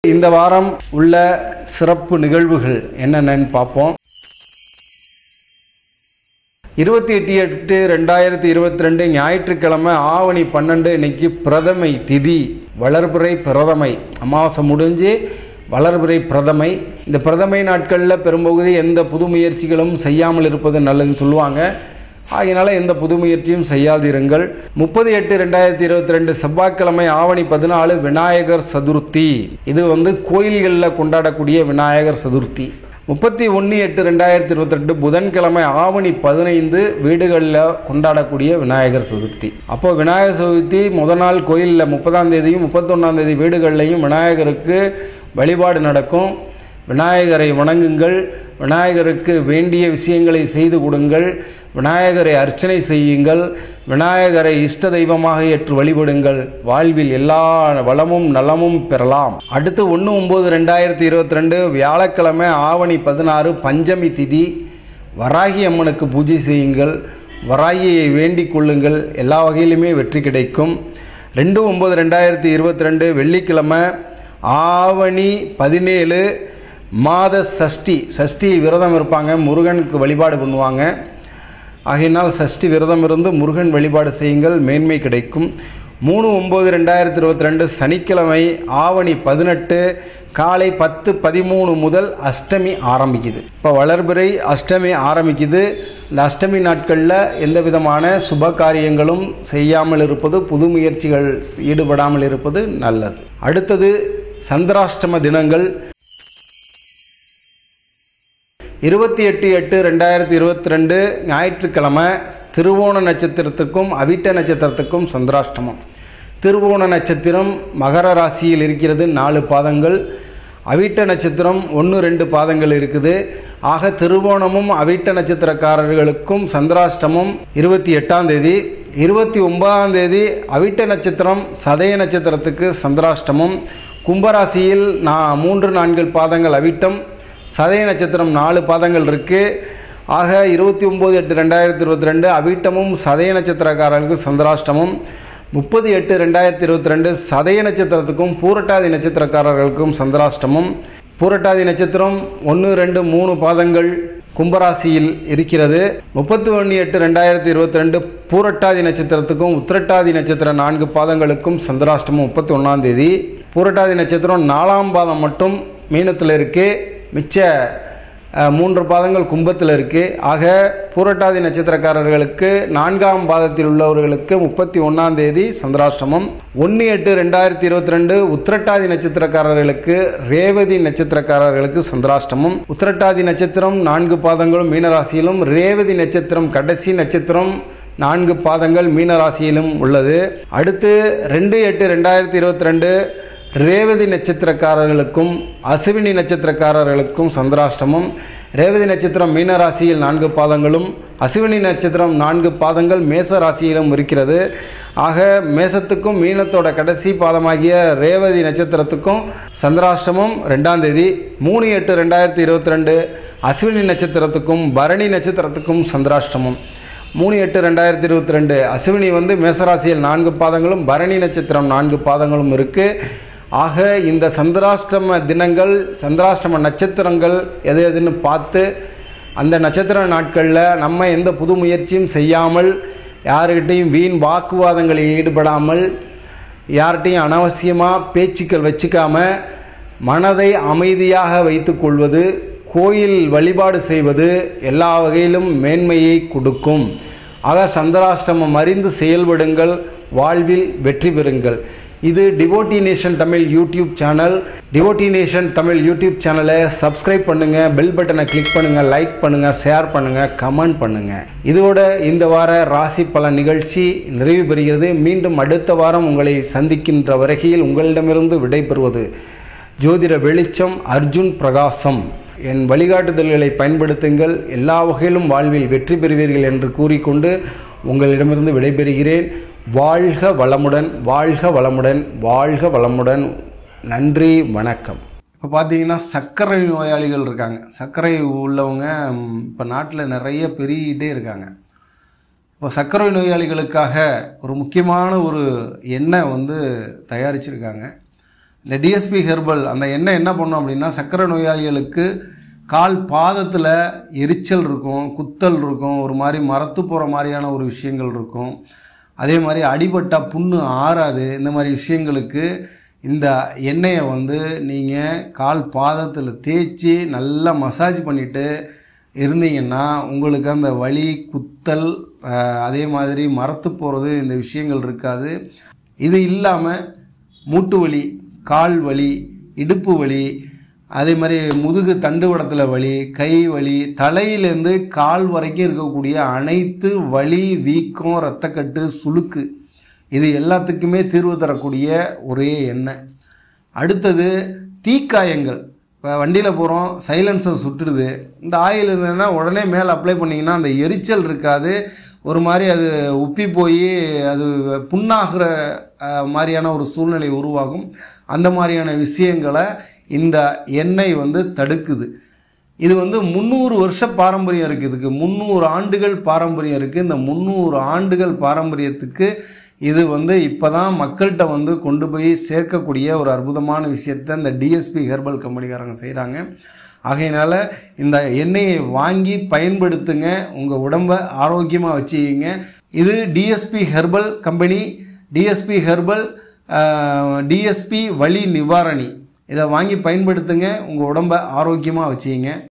இந்த வாரம் உள்ள சிறப்பு நிகழ்வுகள் என்னென்னு பார்ப்போம் இருபத்தி எட்டு எட்டு ரெண்டாயிரத்தி இருபத்தி ரெண்டு ஞாயிற்றுக்கிழமை ஆவணி பன்னெண்டு இன்னைக்கு பிரதமை திதி வளர்பிறை பிரதமை அமாவாசை முடிஞ்சு வளர்பிறை பிரதமை இந்த பிரதமை நாட்களில் பெரும்பகுதி எந்த புது முயற்சிகளும் செய்யாமல் இருப்பது நல்லதுன்னு சொல்லுவாங்க ஆகையினால எந்த புது முயற்சியும் செய்யாதிருங்கள் முப்பது எட்டு ரெண்டாயிரத்தி இருபத்தி ரெண்டு செவ்வாய்க்கிழமை ஆவணி பதினாலு விநாயகர் சதுர்த்தி இது வந்து கோயில்களில் கொண்டாடக்கூடிய விநாயகர் சதுர்த்தி முப்பத்தி ஒன்று எட்டு ரெண்டாயிரத்தி இருபத்தி ரெண்டு புதன்கிழமை ஆவணி பதினைந்து வீடுகளில் கொண்டாடக்கூடிய விநாயகர் சதுர்த்தி அப்போ விநாயகர் சதுர்த்தி முத நாள் கோயிலில் முப்பதாம் தேதியும் முப்பத்தொன்னாம் தேதி வீடுகள்லையும் விநாயகருக்கு வழிபாடு நடக்கும் விநாயகரை வணங்குங்கள் விநாயகருக்கு வேண்டிய விஷயங்களை செய்து கொடுங்கள் விநாயகரை அர்ச்சனை செய்யுங்கள் விநாயகரை இஷ்ட தெய்வமாக ஏற்று வழிபடுங்கள் வாழ்வில் எல்லா வளமும் நலமும் பெறலாம் அடுத்து ஒன்று ஒம்பது ரெண்டாயிரத்தி இருபத்தி ரெண்டு வியாழக்கிழமை ஆவணி பதினாறு பஞ்சமி திதி வராகி அம்மனுக்கு பூஜை செய்யுங்கள் வராகியை வேண்டிக் கொள்ளுங்கள் எல்லா வகையிலுமே வெற்றி கிடைக்கும் ரெண்டு ஒம்பது ரெண்டாயிரத்தி இருபத்தி ரெண்டு வெள்ளிக்கிழமை ஆவணி பதினேழு மாத சஷ்டி சஷ்டி விரதம் இருப்பாங்க முருகனுக்கு வழிபாடு பண்ணுவாங்க ஆகையினால் சஷ்டி விரதம் இருந்து முருகன் வழிபாடு செய்யுங்கள் மேன்மை கிடைக்கும் மூணு ஒம்பது ரெண்டாயிரத்தி இருபத்தி ரெண்டு சனிக்கிழமை ஆவணி பதினெட்டு காலை பத்து பதிமூணு முதல் அஷ்டமி ஆரம்பிக்குது இப்போ வளர்பிறை அஷ்டமி ஆரம்பிக்குது இந்த அஷ்டமி நாட்களில் எந்த விதமான சுப காரியங்களும் செய்யாமல் இருப்பது புது முயற்சிகள் ஈடுபடாமல் இருப்பது நல்லது அடுத்தது சந்திராஷ்டம தினங்கள் இருபத்தி எட்டு எட்டு ரெண்டாயிரத்தி இருபத்தி ரெண்டு ஞாயிற்றுக்கிழமை திருவோண நட்சத்திரத்துக்கும் அவிட்ட நட்சத்திரத்துக்கும் சந்திராஷ்டமம் திருவோண நட்சத்திரம் மகர ராசியில் இருக்கிறது நாலு பாதங்கள் அவிட்ட நட்சத்திரம் ஒன்று ரெண்டு பாதங்கள் இருக்குது ஆக திருவோணமும் அவிட்ட நட்சத்திரக்காரர்களுக்கும் சந்திராஷ்டமம் இருபத்தி எட்டாம் தேதி இருபத்தி ஒன்பதாம் தேதி அவிட்ட நட்சத்திரம் சதய நட்சத்திரத்துக்கு சந்திராஷ்டமம் கும்பராசியில் நான் மூன்று நான்கு பாதங்கள் அவிட்டம் சதய நட்சத்திரம் நாலு பாதங்கள் இருக்குது ஆக இருபத்தி ஒம்பது எட்டு ரெண்டாயிரத்தி இருபத்தி ரெண்டு அவிட்டமும் சதய நட்சத்திரக்காரர்களுக்கு சந்திராஷ்டமம் முப்பது எட்டு ரெண்டாயிரத்தி இருபத்தி ரெண்டு சதய நட்சத்திரத்துக்கும் பூரட்டாதி நட்சத்திரக்காரர்களுக்கும் சந்திராஷ்டமம் பூரட்டாதி நட்சத்திரம் ஒன்று ரெண்டு மூணு பாதங்கள் கும்பராசியில் இருக்கிறது முப்பத்தி ஒன்று எட்டு ரெண்டாயிரத்தி இருபத்தி ரெண்டு பூரட்டாதி நட்சத்திரத்துக்கும் உத்திரட்டாதி நட்சத்திர நான்கு பாதங்களுக்கும் சந்திராஷ்டமம் முப்பத்தி ஒன்றாம் தேதி பூரட்டாதி நட்சத்திரம் நாலாம் பாதம் மட்டும் மீனத்தில் இருக்குது மிச்ச மூன்று பாதங்கள் கும்பத்தில் இருக்குது ஆக பூரட்டாதி நட்சத்திரக்காரர்களுக்கு நான்காம் பாதத்தில் உள்ளவர்களுக்கு முப்பத்தி ஒன்றாம் தேதி சந்திராஷ்டமம் ஒன்று எட்டு ரெண்டாயிரத்தி இருபத்தி ரெண்டு உத்திரட்டாதி நட்சத்திரக்காரர்களுக்கு ரேவதி நட்சத்திரக்காரர்களுக்கு சந்திராஷ்டமம் உத்திரட்டாதி நட்சத்திரம் நான்கு பாதங்களும் மீனராசியிலும் ரேவதி நட்சத்திரம் கடைசி நட்சத்திரம் நான்கு பாதங்கள் மீனராசியிலும் உள்ளது அடுத்து ரெண்டு எட்டு ரெண்டாயிரத்தி இருபத்தி ரெண்டு ரேவதி நட்சத்திரக்காரர்களுக்கும் அசுவினி நட்சத்திரக்காரர்களுக்கும் சந்திராஷ்டமம் ரேவதி நட்சத்திரம் மீனராசியில் நான்கு பாதங்களும் அசுவினி நட்சத்திரம் நான்கு பாதங்கள் மேச ராசியிலும் இருக்கிறது ஆக மேசத்துக்கும் மீனத்தோட கடைசி பாதமாகிய ரேவதி நட்சத்திரத்துக்கும் சந்திராஷ்டமம் ரெண்டாம் தேதி மூணு எட்டு ரெண்டாயிரத்தி இருபத்தி ரெண்டு அஸ்வினி நட்சத்திரத்துக்கும் பரணி நட்சத்திரத்துக்கும் சந்திராஷ்டமம் மூணு எட்டு ரெண்டாயிரத்தி இருபத்தி ரெண்டு அஸ்வினி வந்து மேசராசியில் நான்கு பாதங்களும் பரணி நட்சத்திரம் நான்கு பாதங்களும் இருக்குது ஆக இந்த சந்திராஷ்டம தினங்கள் சந்திராஷ்டம நட்சத்திரங்கள் எது எதுன்னு பார்த்து அந்த நட்சத்திர நாட்களில் நம்ம எந்த புது முயற்சியும் செய்யாமல் யாருக்கிட்டையும் வீண் வாக்குவாதங்களில் ஈடுபடாமல் யார்கிட்டையும் அனாவசியமாக பேச்சுக்கள் வச்சுக்காம மனதை அமைதியாக வைத்துக்கொள்வது கோயில் வழிபாடு செய்வது எல்லா வகையிலும் மேன்மையை கொடுக்கும் ஆக சந்திராஷ்டமம் அறிந்து செயல்படுங்கள் வாழ்வில் வெற்றி பெறுங்கள் இது devotee nation Tamil YouTube channel devotee nation Tamil YouTube சேனலை சப்ஸ்கிரைப் பண்ணுங்கள் பெல் பட்டனை கிளிக் பண்ணுங்கள் லைக் பண்ணுங்கள் ஷேர் பண்ணுங்கள் கமெண்ட் பண்ணுங்கள் இதோட இந்த வார ராசி பலன் நிகழ்ச்சி நிறைவு பெறுகிறது மீண்டும் அடுத்த வாரம் உங்களை சந்திக்கின்ற வரையில் உங்களிடமிருந்து விடைபெறுவது ஜோதிட வெளிச்சம் அர்ஜுன் பிரகாசம் என் வழிகாட்டுதல்களை பயன்படுத்துங்கள் எல்லா வகையிலும் வாழ்வில் வெற்றி பெறுவீர்கள் என்று கூறிக்கொண்டு உங்களிடமிருந்து விடைபெறுகிறேன் வாழ்க வளமுடன் வாழ்க வளமுடன் வாழ்க வளமுடன் நன்றி வணக்கம் இப்போ பார்த்தீங்கன்னா சர்க்கரை நோயாளிகள் இருக்காங்க சர்க்கரை உள்ளவங்க இப்போ நாட்டில் நிறைய பெருகிட்டே இருக்காங்க இப்போ சர்க்கரை நோயாளிகளுக்காக ஒரு முக்கியமான ஒரு எண்ணெய் வந்து தயாரிச்சிருக்காங்க இந்த டிஎஸ்பி ஹெர்பல் அந்த எண்ணெய் என்ன பண்ணும் அப்படின்னா சர்க்கரை நோயாளிகளுக்கு கால் பாதத்தில் எரிச்சல் இருக்கும் குத்தல் இருக்கும் ஒரு மாதிரி மரத்து போகிற மாதிரியான ஒரு விஷயங்கள் இருக்கும் அதே மாதிரி அடிபட்டா புண்ணு ஆறாது இந்த மாதிரி விஷயங்களுக்கு இந்த எண்ணெயை வந்து நீங்கள் கால் பாதத்தில் தேய்ச்சி நல்லா மசாஜ் பண்ணிவிட்டு இருந்தீங்கன்னா உங்களுக்கு அந்த வலி குத்தல் அஹ், அதே மாதிரி மரத்து போகிறது இந்த விஷயங்கள் இருக்காது இது இல்லாமல் மூட்டு வலி கால் வலி இடுப்பு வலி அதே மாதிரி முதுகு தண்டுவடத்தில் வலி கை வலி தலையிலேருந்து கால் வரைக்கும் இருக்கக்கூடிய அனைத்து வலி வீக்கம் இரத்தக்கட்டு சுளுக்கு இது எல்லாத்துக்குமே தீர்வு தரக்கூடிய ஒரே எண்ணெய் அடுத்தது தீக்காயங்கள் இப்போ வண்டியில் போகிறோம் சைலன்சர் சுட்டுடுது இந்த ஆயில் இருந்ததுன்னா உடனே மேலே அப்ளை பண்ணிங்கன்னா அந்த எரிச்சல் இருக்காது ஒரு மாதிரி அது உப்பி போய் அது புண்ணாகிற அஹ், மாதிரியான ஒரு சூழ்நிலை உருவாகும் அந்த மாதிரியான விஷயங்களை இந்த எண்ணெய் வந்து தடுக்குது இது வந்து முந்நூறு வருஷ பாரம்பரியம் இருக்குது இதுக்கு முந்நூறு ஆண்டுகள் பாரம்பரியம் இருக்குது இந்த முந்நூறு ஆண்டுகள் பாரம்பரியத்துக்கு இது வந்து இப்போ தான் மக்கள்கிட்ட வந்து கொண்டு போய் சேர்க்கக்கூடிய ஒரு அற்புதமான விஷயத்தை இந்த டிஎஸ்பி ஹெர்பல் கம்பெனிக்காரங்க செய்கிறாங்க ஆகையினால இந்த எண்ணெயை வாங்கி பயன்படுத்துங்க உங்கள் உடம்பை ஆரோக்கியமாக வச்சுக்கிங்க இது DSP herbal company DSP herbal DSP வலி நிவாரணி இதை வாங்கி பயன்படுத்துங்க உங்கள் உடம்பை ஆரோக்கியமாக வச்சுக்கிங்க